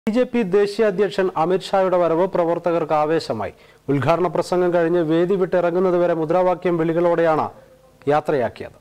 B J P ദേശീയ അധ്യക്ഷൻ അമിത്ഷായുടെ വരവ് പ്രവർത്തകർക്ക് ആവേശമായി ഉദ്ഘാടന പ്രസംഗം കഴിഞ്ഞ് വേദി വിട്ടിറങ്ങുന്നതുവരെ മുദ്രാവാക്യം വിളികളോടെയാണ് യാത്രയാക്കിയത്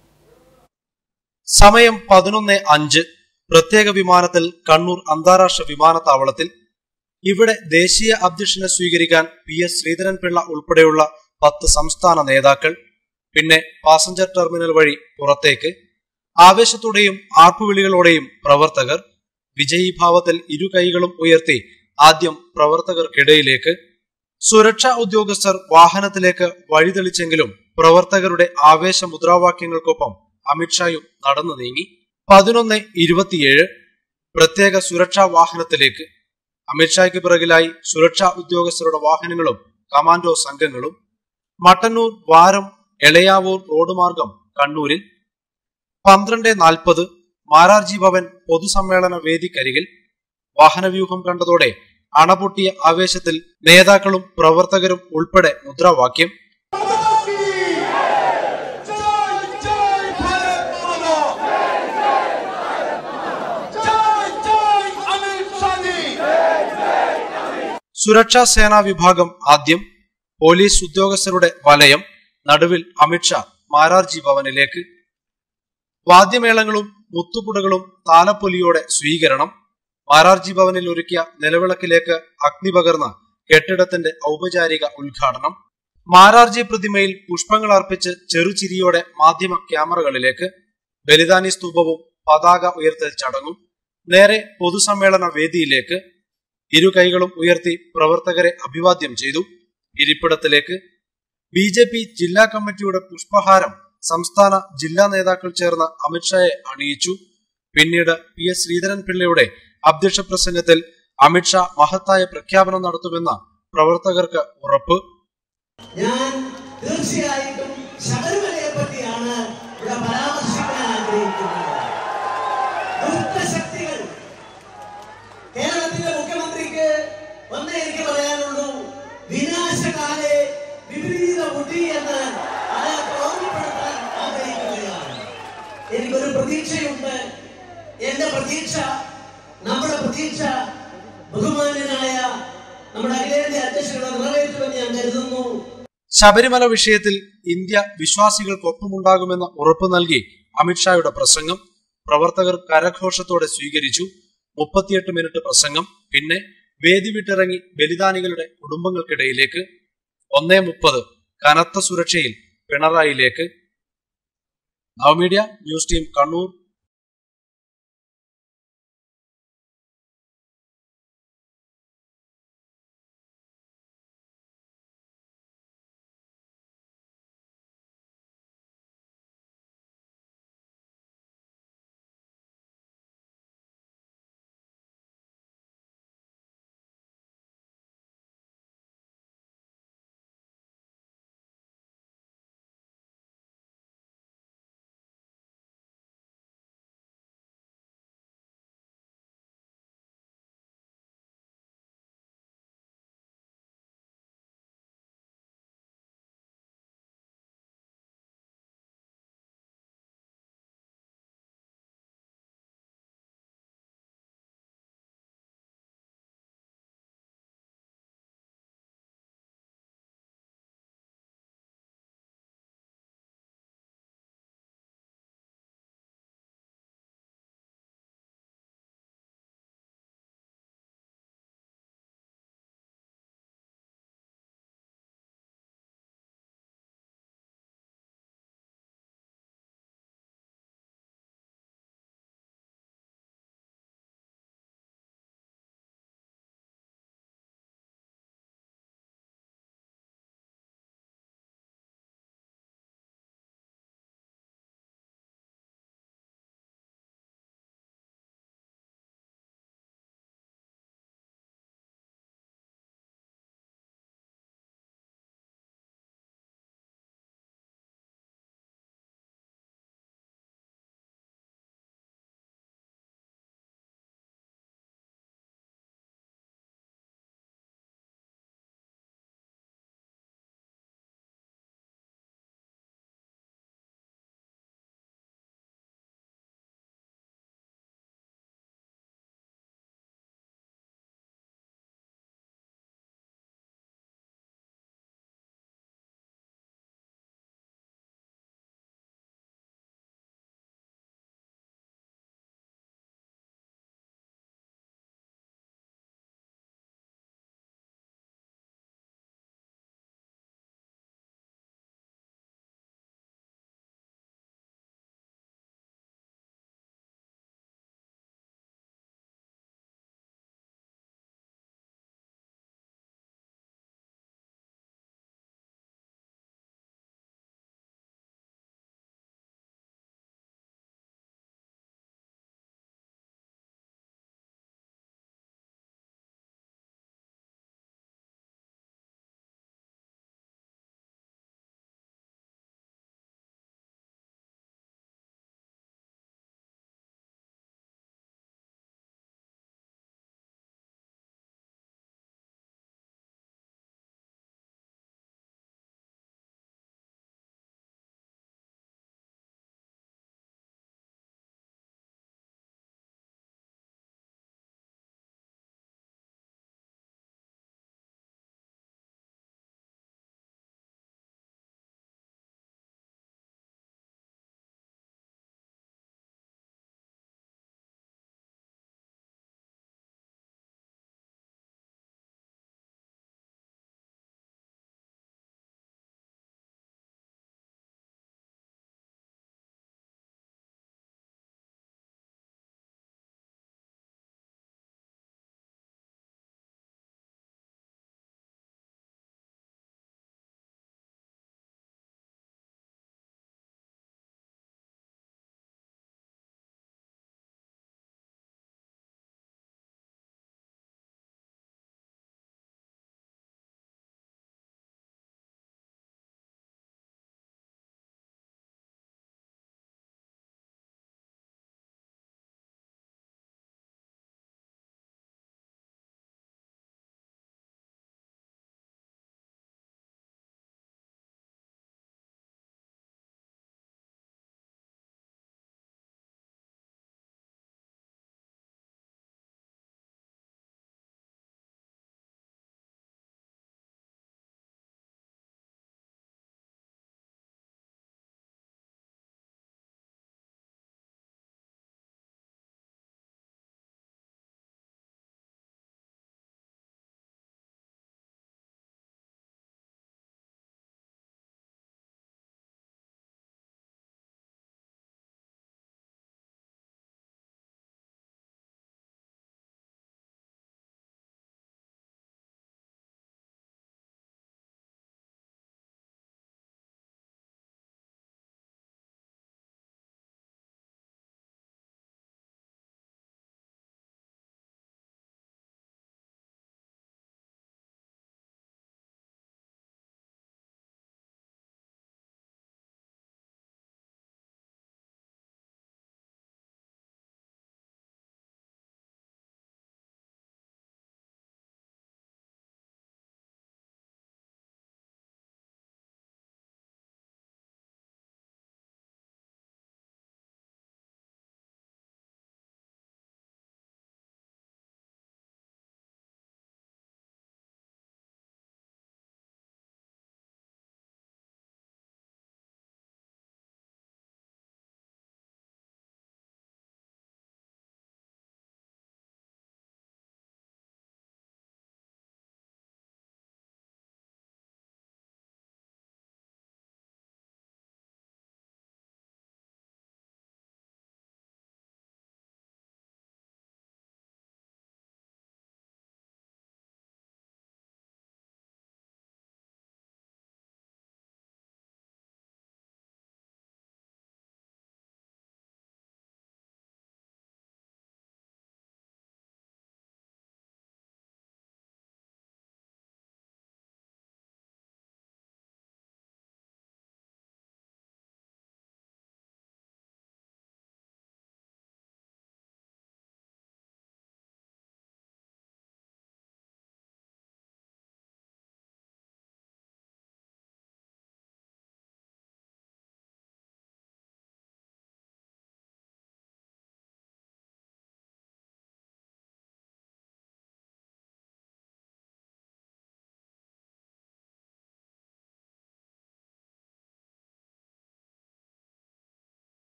സമയം പതിനൊന്ന് അഞ്ച് പ്രത്യേക വിമാനത്തിൽ കണ്ണൂർ അന്താരാഷ്ട്ര വിമാനത്താവളത്തിൽ ഇവിടെ ദേശീയ അധ്യക്ഷനെ സ്വീകരിക്കാൻ പി എസ് ശ്രീധരൻപിള്ള ഉൾപ്പെടെയുള്ള പത്ത് സംസ്ഥാന നേതാക്കൾ പിന്നെ പാസഞ്ചർ ടെർമിനൽ വഴി പുറത്തേക്ക് ആവേശത്തോടെയും ആർപ്പുവിളികളോടെയും പ്രവർത്തകർ വിജയീഭാവത്തിൽ ഇരു കൈകളും ഉയർത്തി ആദ്യം പ്രവർത്തകർക്കിടയിലേക്ക് സുരക്ഷാ ഉദ്യോഗസ്ഥർ വാഹനത്തിലേക്ക് വഴിതെളിച്ചെങ്കിലും പ്രവർത്തകരുടെ ആവേശ മുദ്രാവാക്യങ്ങൾക്കൊപ്പം അമിത്ഷായും നടന്നു നീങ്ങി പതിനൊന്ന് ഇരുപത്തിയേഴ് പ്രത്യേക സുരക്ഷാ വാഹനത്തിലേക്ക് അമിത്ഷായ്ക്ക് പിറകിലായി സുരക്ഷാ ഉദ്യോഗസ്ഥരുടെ വാഹനങ്ങളും കമാൻഡോ സംഘങ്ങളും മട്ടന്നൂർ വാരം എളയാവൂർ റോഡ് മാർഗം കണ്ണൂരിൽ പന്ത്രണ്ട് നാൽപ്പത് മാരാർജി ഭവൻ പൊതുസമ്മേളന വേദിക്കരികിൽ വാഹനവ്യൂഹം കണ്ടതോടെ അണപൊട്ടിയ ആവേശത്തിൽ നേതാക്കളും പ്രവർത്തകരും ഉൾപ്പെടെ മുദ്രാവാക്യം जय जय भारत माता जय जय अमित शाह जी സുരക്ഷാ സേനാ വിഭാഗം ആദ്യം പോലീസ് ഉദ്യോഗസ്ഥരുടെ വലയം നടുവിൽ അമിത്ഷാ മാരാർജി ഭവനിലേക്ക് വാദ്യമേളങ്ങളും മുത്തുപുടകളും താലപ്പൊലിയോടെ സ്വീകരണം മാരാർജി ഭവനിൽ ഒരുക്കിയ നിലവിളക്കിലേക്ക് അഗ്നി പകർന്ന കെട്ടിടത്തിന്റെ ഔപചാരിക ഉദ്ഘാടനം മാരാർജി പ്രതിമയിൽ പുഷ്പങ്ങൾ അർപ്പിച്ച് ചെറുചിരിയോടെ മാധ്യമ ക്യാമറകളിലേക്ക് ബലിദാനി സ്തൂപവും പതാക ഉയർത്തൽ ചടങ്ങും നേരെ പൊതുസമ്മേളന വേദിയിലേക്ക് ഇരു കൈകളും ഉയർത്തി പ്രവർത്തകരെ അഭിവാദ്യം ചെയ്തു ഇരിപ്പിടത്തിലേക്ക് ബി ജെ പി ജില്ലാ കമ്മിറ്റിയുടെ പുഷ്പഹാരം സംസ്ഥാന ജില്ലാ നേതാക്കൾ ചേർന്ന് അമിത്ഷായെ അണിയിച്ചു പിന്നീട് പി എസ് ശ്രീധരൻ പിള്ളയുടെ അധ്യക്ഷ പ്രസംഗത്തിൽ അമിത്ഷാ മഹത്തായ പ്രഖ്യാപനം നടത്തുമെന്ന പ്രവർത്തകർക്ക് ഉറപ്പ് ഞാൻ തീർച്ചയായിട്ടും ശബരിമലയെ പറ്റിയാണ് ഇവിടെ പരാമർശിക്കാൻ ആഗ്രഹിക്കുന്നത് ദുഷ്ടശക്തികൾ കേരളത്തിലെ മുഖ്യമന്ത്രിക്ക് ഒന്നേ എനിക്ക് പറയാനുള്ളൂ വിനാശകാലെ വിപരീത ബുദ്ധി എന്ന് അയാൾക്ക് ഓർമ്മപ്പെടുത്താൻ ആഗ്രഹിക്കുകയാണ് എനിക്കൊരു പ്രതീക്ഷയുണ്ട് എന്റെ പ്രതീക്ഷ നമ്മുടെ പ്രതീക്ഷ ബഹുമാന്യനായ നമ്മുടെ അഖിലേന്ത്യാ അധ്യക്ഷയുടെ നിറവേറ്റുമെന്ന് ഞാൻ കരുതുന്നു ശബരിമല വിഷയത്തിൽ ഇന്ത്യ വിശ്വാസികൾക്കൊപ്പമുണ്ടാകുമെന്ന ഉറപ്പ് നൽകി അമിത്ഷായുടെ പ്രസംഗം പ്രവർത്തകർ കരഘോഷത്തോടെ സ്വീകരിച്ചു മുപ്പത്തിയെട്ട് മിനിറ്റ് പ്രസംഗം പിന്നെ വേദി വിട്ടിറങ്ങി ബലിദാനികളുടെ കുടുംബങ്ങൾക്കിടയിലേക്ക് ഒന്നേ മുപ്പത് കനത്ത സുരക്ഷയിൽ പിണറായിലേക്ക് നവമീഡിയ ന്യൂസ് ടീം കണ്ണൂർ